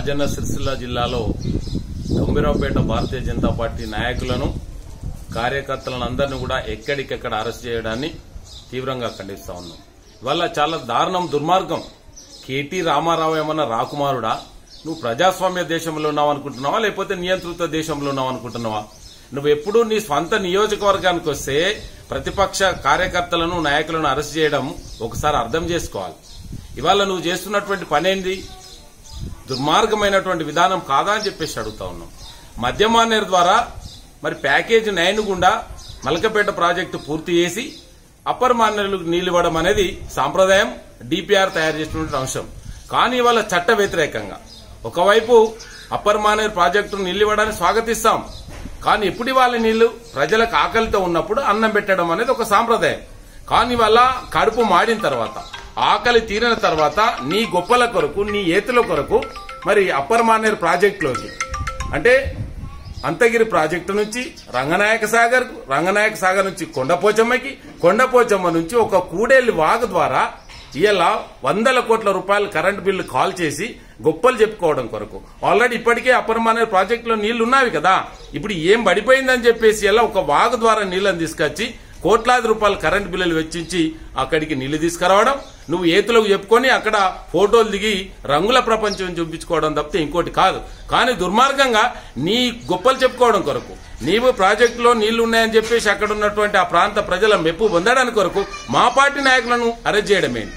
రాజన్న సిరిసిల్ల జిల్లాలో గంభీరావుపేట భారతీయ జనతా పార్టీ నాయకులను కార్యకర్తలను అందరినీ కూడా ఎక్కడికెక్కడ అరెస్ట్ చేయడాన్ని తీవ్రంగా ఖండిస్తా ఉన్నాం ఇవాళ చాలా దారుణం దుర్మార్గం కేటీ రామారావు ఏమన్నా రాకుమారుడా నువ్వు ప్రజాస్వామ్య దేశంలో ఉన్నావు అనుకుంటున్నావా లేకపోతే నియంత్రిత దేశంలో ఉన్నావు అనుకుంటున్నావా నువ్వు ఎప్పుడు నీ స్వంత నియోజకవర్గానికి వస్తే ప్రతిపక్ష కార్యకర్తలను నాయకులను అరెస్ట్ చేయడం ఒకసారి అర్థం చేసుకోవాలి ఇవాళ నువ్వు చేస్తున్నటువంటి పనేంది దుర్మార్గమైనటువంటి విధానం కాదా అని చెప్పేసి అడుగుతా ఉన్నాం మద్యమానేర్ ద్వారా మరి ప్యాకేజ్ నైన్ గుండా మలకపేట ప్రాజెక్టు పూర్తి చేసి అప్పర్ మానేరులకు నీళ్లు ఇవ్వడం అనేది సాంప్రదాయం డిపిఆర్ తయారు చేసినటువంటి అంశం కానీ ఇవాళ చట్ట వ్యతిరేకంగా ఒకవైపు అప్పర్ మానేరు ప్రాజెక్టును నీళ్లు ఇవ్వడాన్ని స్వాగతిస్తాం కానీ ఎప్పుడు ఇవాళ నీళ్లు ప్రజలకు ఆకలితో ఉన్నప్పుడు అన్నం పెట్టడం అనేది ఒక సాంప్రదాయం కానీ వల్ల కడుపు మాడిన తర్వాత ఆకలి తీరిన తర్వాత నీ గొప్పల కొరకు నీ ఏతుల కొరకు మరి అప్పర్ మానేరు ప్రాజెక్టులోకి అంటే అంతగిరి ప్రాజెక్టు నుంచి రంగనాయక సాగర్ రంగనాయక సాగర్ నుంచి కొండపోచమ్మకి కొండపోచమ్మ నుంచి ఒక కూడేళ్లి వాగు ద్వారా ఇలా వందల కోట్ల రూపాయలు కరెంట్ బిల్లు కాల్ చేసి గొప్పలు చెప్పుకోవడం కొరకు ఆల్రెడీ ఇప్పటికే అప్పర్ మానేరు ప్రాజెక్టులో నీళ్లు ఉన్నవి కదా ఇప్పుడు ఏం పడిపోయిందని చెప్పేసి ఇలా ఒక వాగు ద్వారా నీళ్లను తీసుకొచ్చి కోట్లాది రూపాయల కరెంట్ బిల్లులు వెచ్చించి అక్కడికి నీళ్లు తీసుకురావడం నువ్వు ఏతులకు చెప్పుకొని అక్కడ ఫోటోలు దిగి రంగుల ప్రపంచం చూపించుకోవడం తప్పితే ఇంకోటి కాదు కానీ దుర్మార్గంగా నీ గొప్పలు చెప్పుకోవడం కొరకు నీవు ప్రాజెక్టులో నీళ్లు ఉన్నాయని చెప్పేసి అక్కడ ఉన్నటువంటి ఆ ప్రాంత ప్రజల మెప్పు పొందడానికి కొరకు మా పార్టీ నాయకులను అరెస్ట్ చేయడమేంటి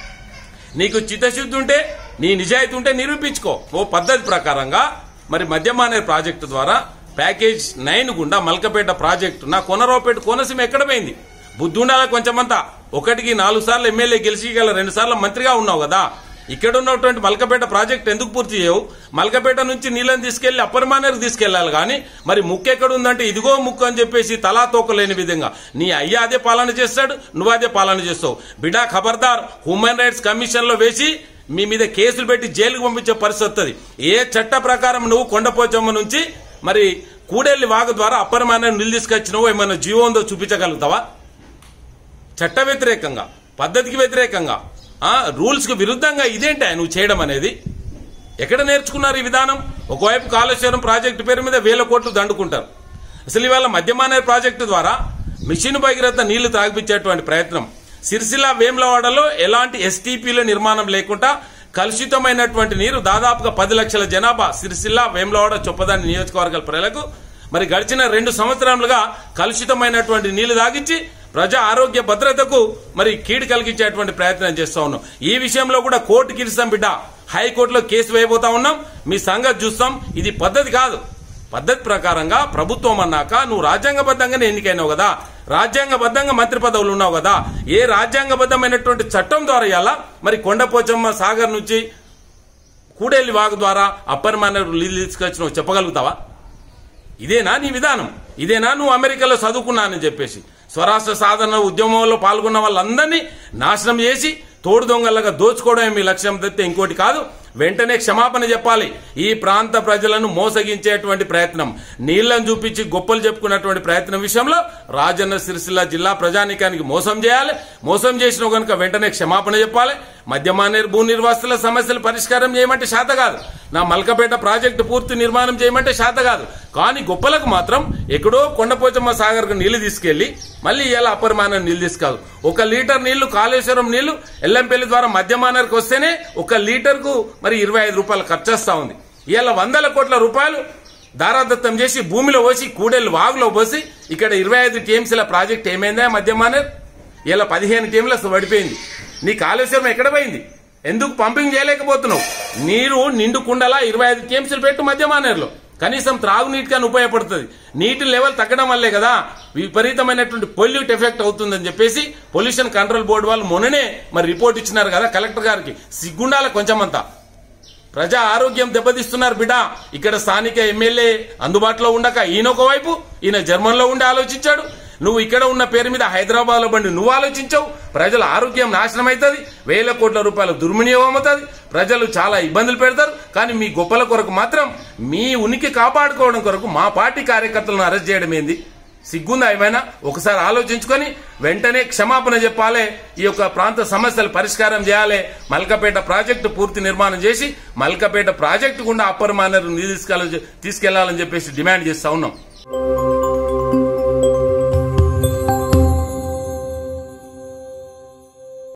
నీకు చిత్తశుద్ధి ఉంటే నీ నిజాయితీ ఉంటే నిరూపించుకో ఓ పద్ధతి ప్రకారంగా మరి మద్యమానే ప్రాజెక్టు ద్వారా ప్యాకేజ్ నైన్ గుండా మల్కపేట ప్రాజెక్టు నా కొనరావుపేట కోనసీమ ఎక్కడ పోయింది బుద్ధి ఉండాలి కొంచెమంతా ఒకటికి నాలుగు సార్లు ఎమ్మెల్యే గెలిచి గల రెండు సార్లు మంత్రిగా ఉన్నావు కదా ఇక్కడ ఉన్నటువంటి మల్కపేట ప్రాజెక్ట్ ఎందుకు పూర్తి చేయవు మల్కపేట నుంచి నీళ్ళని తీసుకెళ్లి అప్పర్ మానేరు తీసుకెళ్లాలి కానీ మరి ముక్కు ఎక్కడ ఉందంటే ఇదిగో ముక్కు అని చెప్పేసి తలా తోకలేని విధంగా నీ అయ్య అదే పాలన చేస్తాడు నువ్వు అదే పాలన చేస్తావు బిడా ఖబర్దార్ హ్యూమన్ రైట్స్ కమిషన్ లో వేసి మీ మీద కేసులు పెట్టి జైలుకు పంపించే పరిస్థితి వస్తుంది ఏ చట్ట ప్రకారం నువ్వు కొండపోచమ్మ నుంచి మరి కూడెల్లి వాగు ద్వారా అప్పర్ మానేరు నీళ్ళు తీసుకొచ్చినావో ఏమైనా జీవో ఉందో చూపించగలుగుతావా చట్ట వ్యతిరేకంగా పద్ధతికి వ్యతిరేకంగా ఆ రూల్స్ కు విరుద్ధంగా ఇదేంటి నువ్వు చేయడం అనేది ఎక్కడ నేర్చుకున్నారు ఈ విధానం ఒకవైపు కాళేశ్వరం ప్రాజెక్టు పేరు మీద వేల కోట్లు దండుకుంటారు అసలు ఇవాళ మధ్యమానేరు ప్రాజెక్టు ద్వారా మిషన్ భగీరథ నీళ్లు తాగిపించేటువంటి ప్రయత్నం సిరిసిల్ల వేములవాడలో ఎలాంటి ఎస్టీపీల నిర్మాణం లేకుండా కలుషితమైనటువంటి నీరు దాదాపుగా పది లక్షల జనాభా సిరిసిల్ల వేములవాడ చొప్పదాని నియోజకవర్గాల ప్రజలకు మరి గడిచిన రెండు సంవత్సరాలుగా కలుషితమైనటువంటి నీళ్లు తాగించి ప్రజా ఆరోగ్య భద్రతకు మరి కీడు కలిగించేటువంటి ప్రయత్నం చేస్తా ఉన్నాం ఈ విషయంలో కూడా కోర్టు కిరిస్తాం బిడ్డ హైకోర్టులో కేసు వేయబోతా ఉన్నాం మీ సంగతి చూస్తాం ఇది పద్ధతి కాదు పద్ధతి ప్రకారంగా ప్రభుత్వం అన్నాక నువ్వు రాజ్యాంగబద్ధంగానే ఎన్నికైనావు కదా రాజ్యాంగబద్ధంగా మంత్రి పదవులు ఉన్నావు కదా ఏ రాజ్యాంగబద్ధమైనటువంటి చట్టం ద్వారా ఇవాళ మరి కొండపోచమ్మ సాగర్ నుంచి కూడేలి వాగు ద్వారా అప్పర్ మానర్ నీళ్ళు తీసుకొచ్చినావు చెప్పగలుగుతావా ఇదేనా నీ విధానం ఇదేనా నువ్వు అమెరికాలో చదువుకున్నానని చెప్పేసి స్వరాష్ట్ర సాధన ఉద్యమంలో పాల్గొన్న వాళ్ళందరినీ నాశనం చేసి తోడు దొంగలుగా దోచుకోవడమే మీ లక్ష్యం తప్పితే ఇంకోటి కాదు వెంటనే క్షమాపణ చెప్పాలి ఈ ప్రాంత ప్రజలను మోసగించేటువంటి ప్రయత్నం నీళ్లను చూపించి గొప్పలు చెప్పుకున్నటువంటి ప్రయత్నం విషయంలో రాజన్న సిరిసిల్ల జిల్లా ప్రజానికానికి మోసం చేయాలి మోసం చేసిన కనుక వెంటనే క్షమాపణ చెప్పాలి మద్యమానేరు భూ నిర్వాసుల సమస్యలు పరిష్కారం చేయమంటే శాత కాదు నా మల్కపేట ప్రాజెక్టు పూర్తి నిర్మాణం చేయమంటే శాత కాదు కానీ గొప్పలకు మాత్రం ఎక్కడో కొండపోచమ్మ సాగర్కు నీళ్లు తీసుకెళ్లి మళ్ళీ ఇలా అపరిమాణం నీళ్లు తీసుకాదు ఒక లీటర్ నీళ్లు కాళేశ్వరం నీళ్లు ఎల్లంపల్లి ద్వారా మధ్యమానర్కి వస్తేనే ఒక లీటర్ కు మరి ఇరవై ఐదు రూపాయలు ఖర్చు వస్తా ఉంది ఇలా వందల కోట్ల రూపాయలు దారాదత్తం చేసి భూమిలో పోసి కూడెళ్ళు వాగులో పోసి ఇక్కడ ఇరవై ఐదు టీఎంసీల ప్రాజెక్ట్ ఏమైందా మధ్యమానర్ ఇలా పదిహేను టీంల పడిపోయింది నీ కాళేశ్వరం ఎక్కడ పోయింది ఎందుకు పంపింగ్ చేయలేకపోతున్నావు నీరు నిండు కుండలా ఇరవై ఐదు టీఎంసీలు పెట్టు మధ్యమానేరులో కనీసం త్రాగునీటికి అని ఉపయోగపడుతుంది నీటి లెవెల్ తగ్గడం వల్లే కదా విపరీతమైనటువంటి పొల్యూట్ ఎఫెక్ట్ అవుతుందని చెప్పేసి పొల్యూషన్ కంట్రోల్ బోర్డు వాళ్ళు మొన్ననే మరి రిపోర్ట్ ఇచ్చినారు కదా కలెక్టర్ గారికి సిగ్గుండాల కొంచెమంతా ప్రజా ఆరోగ్యం దెబ్బతీస్తున్నారు బిడ్డ ఇక్కడ స్థానిక ఎమ్మెల్యే అందుబాటులో ఉండక ఈయన ఒకవైపు ఈయన జర్మన్లో ఉండి ఆలోచించాడు నువ్వు ఇక్కడ ఉన్న పేరు మీద హైదరాబాద్ లో బండి నువ్వు ఆలోచించావు ప్రజల ఆరోగ్యం నాశనం అవుతుంది వేల కోట్ల రూపాయల దుర్వినియోగం అవుతుంది ప్రజలు చాలా ఇబ్బందులు పెడతారు కానీ మీ గొప్పల కొరకు మాత్రం మీ ఉనికి కాపాడుకోవడం కొరకు మా పార్టీ కార్యకర్తలను అరెస్ట్ చేయడం ఏంది సిగ్గుందా ఏమైనా ఒకసారి ఆలోచించుకొని వెంటనే క్షమాపణ చెప్పాలి ఈ యొక్క ప్రాంత సమస్యలు పరిష్కారం చేయాలి మల్కపేట ప్రాజెక్టు పూర్తి నిర్మాణం చేసి మల్కపేట ప్రాజెక్టు గుండా అప్పర్ మానర్ తీసుకెళ్ళాలని తీసుకెళ్లాలని చెప్పేసి డిమాండ్ చేస్తా ఉన్నాం